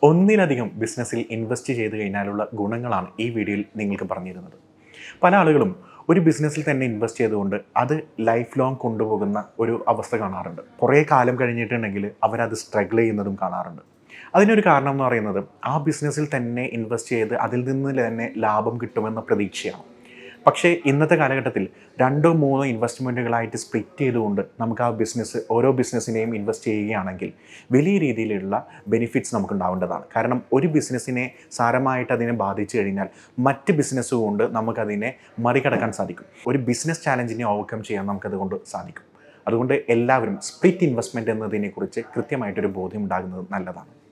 ഒന്നിലധികം ബിസിനസ്സിൽ ഇൻവെസ്റ്റ് ചെയ്ത് കഴിഞ്ഞാലുള്ള ഗുണങ്ങളാണ് ഈ വീഡിയോയിൽ നിങ്ങൾക്ക് പറഞ്ഞിരുന്നത് പല ആളുകളും ഒരു ബിസിനസ്സിൽ തന്നെ ഇൻവെസ്റ്റ് ചെയ്തുകൊണ്ട് അത് ലൈഫ് ലോങ് കൊണ്ടുപോകുന്ന ഒരു അവസ്ഥ കാണാറുണ്ട് കുറേ കാലം കഴിഞ്ഞിട്ടുണ്ടെങ്കിൽ അവരത് സ്ട്രഗിൾ ചെയ്യുന്നതും കാണാറുണ്ട് അതിനൊരു കാരണം എന്ന് പറയുന്നത് ആ ബിസിനസ്സിൽ തന്നെ ഇൻവെസ്റ്റ് ചെയ്ത് അതിൽ നിന്ന് തന്നെ ലാഭം കിട്ടുമെന്ന പ്രതീക്ഷയാണ് പക്ഷേ ഇന്നത്തെ കാലഘട്ടത്തിൽ രണ്ടോ മൂന്നോ ഇൻവെസ്റ്റ്മെൻറ്റുകളായിട്ട് സ്പ്ലിറ്റ് ചെയ്തുകൊണ്ട് നമുക്ക് ആ ബിസിനസ് ഓരോ ബിസിനസ്സിനെയും ഇൻവെസ്റ്റ് ചെയ്യുകയാണെങ്കിൽ വലിയ രീതിയിലുള്ള ബെനിഫിറ്റ്സ് നമുക്ക് ഉണ്ടാവേണ്ടതാണ് കാരണം ഒരു ബിസിനസ്സിനെ സാരമായിട്ട് അതിനെ ബാധിച്ചു കഴിഞ്ഞാൽ മറ്റ് ബിസിനസ് കൊണ്ട് നമുക്കതിനെ മറികടക്കാൻ സാധിക്കും ഒരു ബിസിനസ് ചാലഞ്ചിനെ ഓവർകം ചെയ്യാൻ നമുക്കതുകൊണ്ട് സാധിക്കും അതുകൊണ്ട് എല്ലാവരും സ്പ്ലിറ്റ് ഇൻവെസ്റ്റ്മെൻറ്റ് എന്നതിനെക്കുറിച്ച് കൃത്യമായിട്ടൊരു ബോധ്യം ഉണ്ടാകുന്നത് നല്ലതാണ്